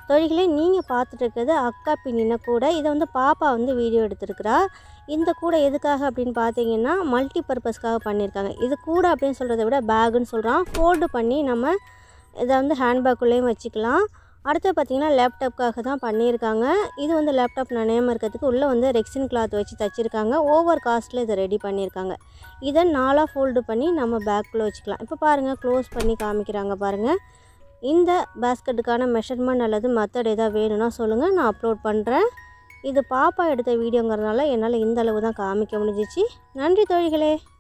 தொழில்களே நீங்கள் பார்த்துட்டு இருக்கிறது அக்கா பின்னின கூடை இதை வந்து பாப்பா வந்து வீடியோ எடுத்திருக்கிறா இந்த கூடை எதுக்காக அப்படின்னு பார்த்தீங்கன்னா மல்டி பர்பஸ்க்காக பண்ணியிருக்காங்க இது கூடை அப்படின்னு சொல்கிறத விட பேக்குன்னு சொல்கிறான் ஃபோல்டு பண்ணி நம்ம இதை வந்து ஹேண்ட்பேக்குள்ளேயும் வச்சுக்கலாம் அடுத்து பார்த்திங்கன்னா லேப்டாப்காக தான் பண்ணியிருக்காங்க இது வந்து லேப்டாப் நனையாமல் இருக்கிறதுக்கு உள்ளே வந்து ரெக்ஸின் கிளாத் வச்சு தச்சிருக்காங்க ஓவர் காஸ்ட்டில் இதை ரெடி பண்ணியிருக்காங்க இதை நாலாக ஃபோல்டு பண்ணி நம்ம பேக்குள்ளே வச்சுக்கலாம் இப்போ பாருங்கள் க்ளோஸ் பண்ணி காமிக்கிறாங்க பாருங்கள் இந்த பேஸ்கெட்டுக்கான மெஷர்மெண்ட் அல்லது மெத்தட் எதாவது வேணும்னா சொல்லுங்கள் நான் அப்லோட் பண்ணுறேன் இது பாப்பா எடுத்த வீடியோங்கிறதுனால என்னால் இந்த அளவு தான் காமிக்க முடிஞ்சிச்சு நன்றி தோழிகளே